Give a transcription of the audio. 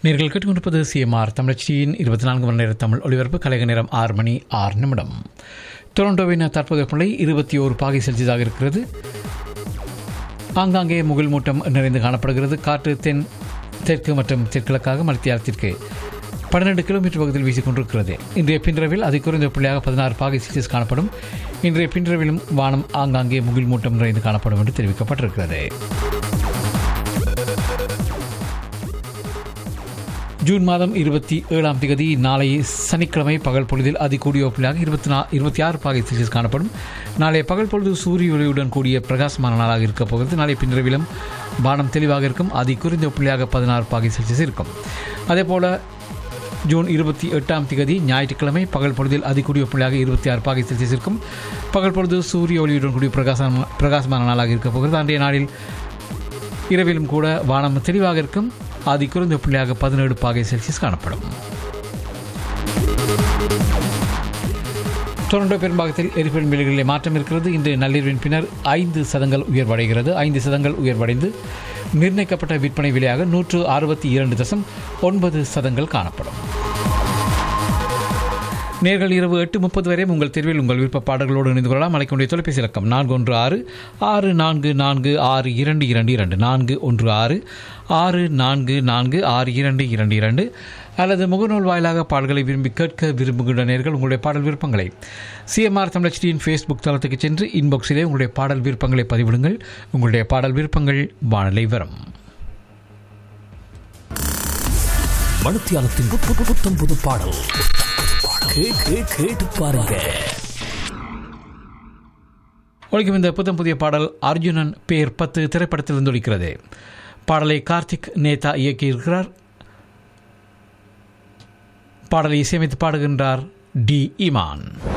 நீங்கள் கேட்டுக்கொண்டிருப்பது சிஎம்ஆர் தமிழச்சியின் இருபத்தி நான்கு மணி நேர தமிழ் ஒளிபரப்பு கலைக நேரம் ஆறு மணி ஆறு நிமிடம் டொரண்டோவின் தற்போதைய பிள்ளை இருபத்தி ஓரு பாகை செல்சியஸாக இருக்கிறது ஆங்காங்கே முகில் மூட்டம் நிறைந்து காணப்படுகிறது காற்று தென் தெற்கு மற்றும் தெற்கிழக்காக மத்தியாலத்திற்கு பன்னிரண்டு கிலோமீட்டர் பகுதியில் வீசிக்கொண்டிருக்கிறது இன்றைய பின்றவில் அதி குறைந்த புள்ளியாக பதினாறு பாகை செல்சியஸ் காணப்படும் இன்றைய பின்றவிலும் வானம் ஆங்காங்கே முகில் மூட்டம் நிறைந்து காணப்படும் என்று தெரிவிக்கப்பட்டிருக்கிறது ஜூன் மாதம் இருபத்தி ஏழாம் தேதி நாளை சனிக்கிழமை பகல் பொழுதில் அதி கூடிய புள்ளியாக இருபத்தி நா இருபத்தி ஆறு பாகை செல்சியஸ் காணப்படும் நாளைய பகல் பொழுது சூரிய ஒளியுடன் கூடிய பிரகாசமான நாளாக இருக்கப் போகிறது நாளை பின்ரவிலும் வானம் தெளிவாக இருக்கும் அதி குறைந்த புள்ளியாக பதினாறு பாகை செல்சியஸ் இருக்கும் அதேபோல ஜூன் இருபத்தி எட்டாம் தேதி ஞாயிற்றுக்கிழமை பகல் பொழுதில் அதிகூடிய புள்ளியாக இருபத்தி ஆறு பாகை செல்சியஸ் இருக்கும் பகல் பொழுது சூரிய ஒளியுடன் கூடிய பிரகாசமான பிரகாசமான நாளாக இருக்கப் போகிறது அன்றைய நாளில் இரவிலும் கூட வானம் தெளிவாக இருக்கும் அதி குறைந்த புள்ளியாக பதினேழு பாகை செல்சியஸ் காணப்படும் டொரண்டோ பெரும்பாகத்தில் எரிபொருள் விலைகளில் மாற்றம் இருக்கிறது இன்று நள்ளிரவின் பின்னர் ஐந்து சதங்கள் உயர்வடைகிறது ஐந்து சதங்கள் உயர்வடைந்து நிர்ணயிக்கப்பட்ட விற்பனை விலையாக நூற்று அறுபத்தி இரண்டு தசம் ஒன்பது சதங்கள் காணப்படும் நேர்கள் இரவு எட்டு முப்பது வரை உங்கள் தேர்வில் உங்கள் விருப்ப பாடல்களோடு இணைந்து கொள்ளலாம் அழைக்கக்கூடிய தொலைபேசி இலக்கம் நான்கு ஒன்று ஆறு ஆறு நான்கு நான்கு ஆறு இரண்டு இரண்டு இரண்டு நான்கு ஒன்று ஆறு ஆறு நான்கு நான்கு ஆறு இரண்டு இரண்டு இரண்டு அல்லது முகநூல் வாயிலாக பாடல்களை விரும்பி கேட்க விரும்புகின்ற நேர்கள் உங்களுடைய பாடல் விருப்பங்களை சிஎம்ஆர் தமிழச்சியின் ஃபேஸ்புக் தளத்துக்கு சென்று இன்பாக்ஸிலே உங்களுடைய பாடல் விருப்பங்களை பதிவிடுங்கள் உங்களுடைய பாடல் விருப்பங்கள் வானலை வரும் மனுத்தியாலத்தின் புத்து புத்தம் புது பாடல் கே- கே- கேட்டு பாருங்க ஒழிக்கும் இந்த புத்தம் புதிய பாடல் அர்ஜுனன் பேர் பத்து திரைப்படத்திலிருந்து ஒழிக்கிறது பாடலை கார்த்திக் நேதா இயக்கியிருக்கிறார் பாடலை இசையமைத்து பாடுகின்றார் டி இமான்